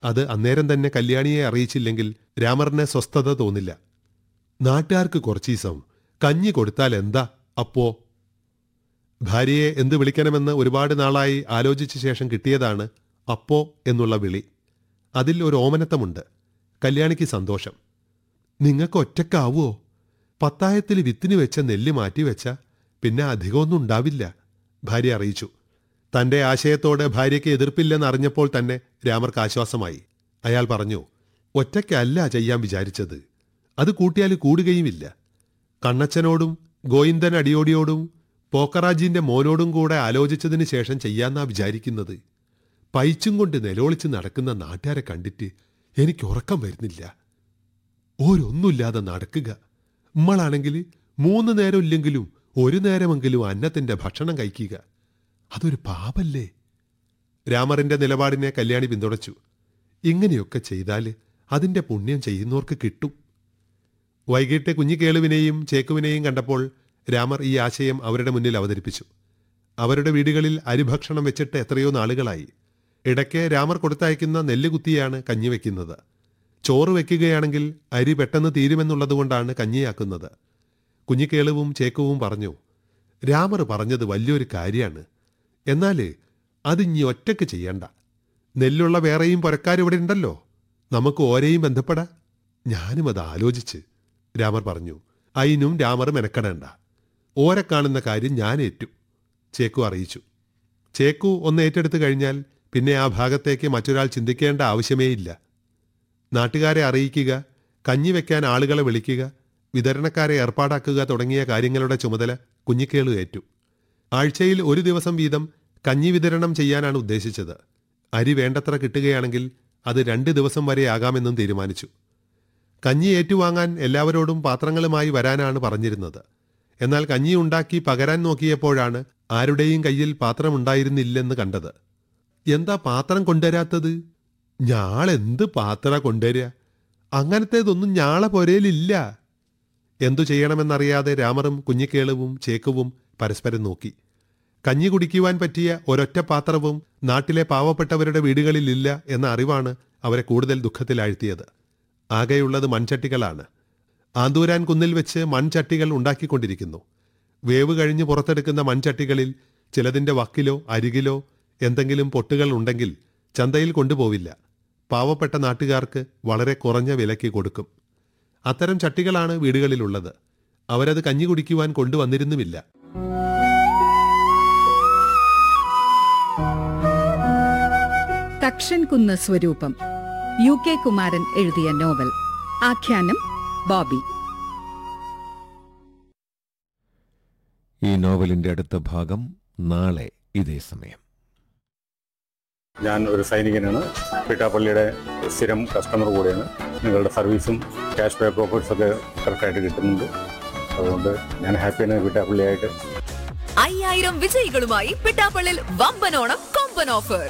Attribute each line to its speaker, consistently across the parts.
Speaker 1: അത് അന്നേരം തന്നെ കല്യാണിയെ അറിയിച്ചില്ലെങ്കിൽ രാമറിന് സ്വസ്ഥത തോന്നില്ല നാട്ടുകാർക്ക് കുറച്ചീസം കഞ്ഞി കൊടുത്താൽ എന്താ അപ്പോ ഭാര്യയെ എന്ത് വിളിക്കണമെന്ന് ഒരുപാട് നാളായി ആലോചിച്ച ശേഷം കിട്ടിയതാണ് അപ്പോ എന്നുള്ള വിളി അതിൽ ഒരു ഓമനത്തമുണ്ട് കല്യാണിക്ക് സന്തോഷം നിങ്ങൾക്ക് ഒറ്റക്കാവോ പത്തായത്തിൽ വിത്തിന് വെച്ച നെല്ല് മാറ്റിവെച്ച പിന്നെ അധികമൊന്നും ഉണ്ടാവില്ല ഭാര്യ അറിയിച്ചു തന്റെ ആശയത്തോട് ഭാര്യയ്ക്ക് എതിർപ്പില്ലെന്ന് അറിഞ്ഞപ്പോൾ തന്നെ രാമർക്ക് ആശ്വാസമായി അയാൾ പറഞ്ഞു ഒറ്റയ്ക്കല്ല ചെയ്യാൻ വിചാരിച്ചത് അത് കൂട്ടിയാൽ കൂടുകയുമില്ല കണ്ണച്ചനോടും ഗോവിന്ദൻ അടിയോടിയോടും പോക്കറാജിന്റെ മോനോടും കൂടെ ആലോചിച്ചതിന് ശേഷം ചെയ്യാന്നാ വിചാരിക്കുന്നത് പൈച്ചും കൊണ്ട് നിലവിളിച്ച് നടക്കുന്ന നാട്ടുകാരെ കണ്ടിട്ട് എനിക്ക് ഉറക്കം വരുന്നില്ല ഓരൊന്നുമില്ലാതെ നടക്കുക നമ്മളാണെങ്കിൽ മൂന്ന് നേരം ഇല്ലെങ്കിലും ഒരു നേരമെങ്കിലും അന്നത്തിന്റെ ഭക്ഷണം കഴിക്കുക അതൊരു പാപല്ലേ രാമറിന്റെ നിലപാടിനെ കല്യാണി പിന്തുണച്ചു ഇങ്ങനെയൊക്കെ ചെയ്താൽ അതിന്റെ പുണ്യം ചെയ്യുന്നവർക്ക് കിട്ടും വൈകിട്ട് കുഞ്ഞിക്കേളുവിനെയും ചേക്കുവിനെയും കണ്ടപ്പോൾ രാമർ ഈ ആശയം അവരുടെ മുന്നിൽ അവതരിപ്പിച്ചു അവരുടെ വീടുകളിൽ അരിഭക്ഷണം വെച്ചിട്ട് എത്രയോ നാളുകളായി ഇടയ്ക്ക് രാമർ കൊടുത്തയക്കുന്ന നെല്ല് കുത്തിയാണ് കഞ്ഞി വെക്കുന്നത് ചോറ് വെക്കുകയാണെങ്കിൽ അരി പെട്ടെന്ന് തീരുമെന്നുള്ളതുകൊണ്ടാണ് കഞ്ഞിയാക്കുന്നത് കുഞ്ഞിക്കേളുവും ചേക്കുവും പറഞ്ഞു രാമർ പറഞ്ഞത് വലിയൊരു കാര്യമാണ് എന്നാൽ അതിഞ്ഞി ഒറ്റയ്ക്ക് ചെയ്യണ്ട നെല്ലുള്ള വേറെയും പുരക്കാരിവിടെ ഉണ്ടല്ലോ നമുക്ക് ഓരെയും ബന്ധപ്പെടാ ഞാനും അത് ആലോചിച്ച് രാമർ പറഞ്ഞു അതിനും രാമർ മെനക്കെടേണ്ട ഓരെ കാണുന്ന കാര്യം ഞാൻ ഏറ്റു ചേക്കു അറിയിച്ചു ചേക്കു ഒന്ന് ഏറ്റെടുത്തു കഴിഞ്ഞാൽ പിന്നെ ആ ഭാഗത്തേക്ക് മറ്റൊരാൾ ചിന്തിക്കേണ്ട ആവശ്യമേയില്ല നാട്ടുകാരെ അറിയിക്കുക കഞ്ഞി വെക്കാൻ ആളുകളെ വിളിക്കുക വിതരണക്കാരെ ഏർപ്പാടാക്കുക തുടങ്ങിയ കാര്യങ്ങളുടെ ചുമതല കുഞ്ഞിക്കേളു ഏറ്റു ആഴ്ചയിൽ ഒരു ദിവസം വീതം കഞ്ഞി വിതരണം ചെയ്യാനാണ് ഉദ്ദേശിച്ചത് അരി വേണ്ടത്ര കിട്ടുകയാണെങ്കിൽ അത് രണ്ട് ദിവസം വരെ ആകാമെന്നും തീരുമാനിച്ചു കഞ്ഞി ഏറ്റുവാങ്ങാൻ എല്ലാവരോടും പാത്രങ്ങളുമായി വരാനാണ് പറഞ്ഞിരുന്നത് എന്നാൽ കഞ്ഞി ഉണ്ടാക്കി പകരാൻ നോക്കിയപ്പോഴാണ് ആരുടെയും കയ്യിൽ പാത്രമുണ്ടായിരുന്നില്ലെന്ന് കണ്ടത് എന്താ പാത്രം കൊണ്ടുവരാത്തത് ഞാളെന്ത് പാത്ര കൊണ്ടുവരിക അങ്ങനത്തേതൊന്നും ഞാളെ പൊരയിലില്ല എന്തു ചെയ്യണമെന്നറിയാതെ രാമറും കുഞ്ഞിക്കേളുവും ചേക്കുവും പരസ്പരം നോക്കി കഞ്ഞി കുടിക്കുവാൻ പറ്റിയ ഒരൊറ്റ പാത്രവും നാട്ടിലെ പാവപ്പെട്ടവരുടെ വീടുകളിലില്ല എന്ന അറിവാണ് അവരെ കൂടുതൽ ദുഃഖത്തിലാഴ്ത്തിയത് ആകെയുള്ളത് മൺചട്ടികളാണ് ആന്തൂരാൻ കുന്നിൽ വെച്ച് മൺചട്ടികൾ ഉണ്ടാക്കിക്കൊണ്ടിരിക്കുന്നു വേവ് കഴിഞ്ഞ് പുറത്തെടുക്കുന്ന മൺചട്ടികളിൽ ചിലതിന്റെ വക്കിലോ അരികിലോ എന്തെങ്കിലും പൊട്ടുകൾ ഉണ്ടെങ്കിൽ ചന്തയിൽ കൊണ്ടുപോവില്ല പാവപ്പെട്ട നാട്ടുകാർക്ക് വളരെ കുറഞ്ഞ വിലയ്ക്ക് കൊടുക്കും അത്തരം ചട്ടികളാണ് വീടുകളിലുള്ളത് അവരത് കഞ്ഞി കുടിക്കുവാൻ കൊണ്ടുവന്നിരുന്നുമില്ല
Speaker 2: തക്ഷൻകുന്ന് സ്വരൂപം യു കെ കുമാരൻ എഴുതിയ നോവൽ ആഖ്യാനം ബോബി
Speaker 3: ഈ നോവലിന്റെ അടുത്ത ഭാഗം നാളെ ഇതേ സമയം
Speaker 4: ഞാൻ ഒരു സൈനികനാണ് പിട്ടാപ്പള്ളിയുടെ സ്ഥിരം കസ്റ്റമർ കൂടെയാണ് നിങ്ങളുടെ സർവീസും ക്യാഷ് പേ പ്രോഫിറ്റ്സ് ഒക്കെ കറക്റ്റായിട്ട് കിട്ടുന്നുണ്ട് അതുകൊണ്ട് ഞാൻ ഹാപ്പിയാണ് പിട്ടാപ്പള്ളിയായിട്ട്
Speaker 5: അയ്യായിരം വിജയികളുമായി പിട്ടാപ്പള്ളിൽ വമ്പനോണം കൊമ്പൻ ഓഫർ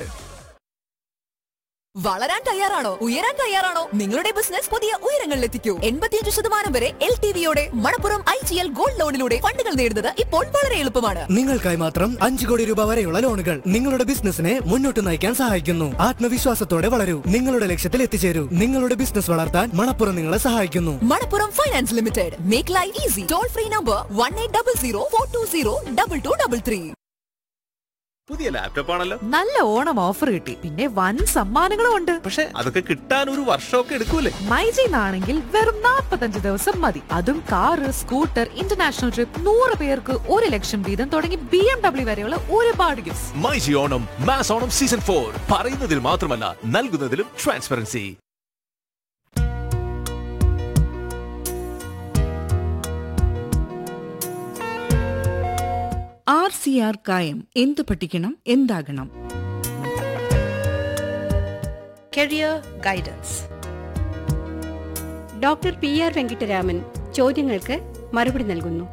Speaker 5: വളരാൻ തയ്യാറാണോ ഉയരാൻ തയ്യാറാണോ നിങ്ങളുടെ ബിസിനസ് പുതിയ ഉയരങ്ങളിലെത്തിക്കൂ എൺപത്തിയഞ്ച് ശതമാനം വരെ എൽ ടി വിയോടെ Manappuram I G L gold ലോണിലൂടെ ഫണ്ടുകൾ നേടുന്നത് ഇപ്പോൾ വളരെ എളുപ്പമാണ്
Speaker 6: നിങ്ങൾക്കായി മാത്രം അഞ്ചു കോടി രൂപ വരെയുള്ള ലോണുകൾ നിങ്ങളുടെ ബിസിനസിനെ മുന്നോട്ട് നയിക്കാൻ സഹായിക്കുന്നു ആത്മവിശ്വാസത്തോടെ വളരൂ നിങ്ങളുടെ ലക്ഷ്യത്തിൽ എത്തിച്ചേരൂ നിങ്ങളുടെ ബിസിനസ് വളർത്താൻ മണപ്പുറം നിങ്ങളെ സഹായിക്കുന്നു
Speaker 5: Manappuram finance limited make life easy toll free number one eight double zero four two zero double two double three
Speaker 7: പുതിയ ലാപ്ടോപ്പ് ആണല്ലോ
Speaker 8: നല്ല ഓണം ഓഫർ കിട്ടി പിന്നെ വൻ സമ്മാനങ്ങളും ഉണ്ട്
Speaker 7: പക്ഷെ അതൊക്കെ കിട്ടാൻ ഒരു വർഷമൊക്കെ എടുക്കൂലേ
Speaker 8: മൈജിന്നാണെങ്കിൽ വെറും 45 ദിവസം മതി അതും കാറ് സ്കൂട്ടർ ഇന്റർനാഷണൽ ട്രിപ്പ് നൂറ് പേർക്ക് ഒരു ലക്ഷം വീതം തുടങ്ങി ബി എം ഡബ്ല്യു വരെയുള്ള ഒരുപാട് gifts
Speaker 7: myG Onam mass Onam season four പറയുന്നതിൽ മാത്രമല്ല നൽകുന്നതിലും ട്രാൻസ്പെറൻസി
Speaker 2: ആർ സി ആർ കായം എന്തു പഠിക്കണം എന്താകണം
Speaker 9: career guidance doctor P R Venkataraman ചോദ്യങ്ങൾക്ക് മറുപടി നൽകുന്നു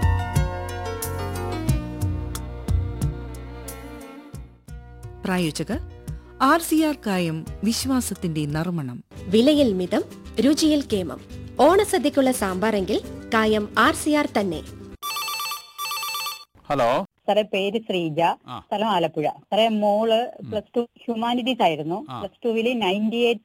Speaker 2: പ്രായോജകർ ആർ സി ആർ കായം വിശ്വാസത്തിന്റെ നറുമണം
Speaker 10: വിലയിൽ മിതം രുചിയിൽ കേമം ഓണസദ്യക്കുള്ള സാമ്പാറെങ്കിൽ കായം ആർ സി ആർ തന്നെ
Speaker 4: ഹലോ
Speaker 11: സാറേ പേര് ശ്രീജ
Speaker 12: ആ.
Speaker 11: സ്ഥലം ആലപ്പുഴ സാറേ മോള് പ്ലസ് ടു ഹ്യൂമാനിറ്റീസ് ആയിരുന്നു
Speaker 12: ആ.
Speaker 11: പ്ലസ് ടുവിൽ നയൻറ്റി എയ്റ്റ്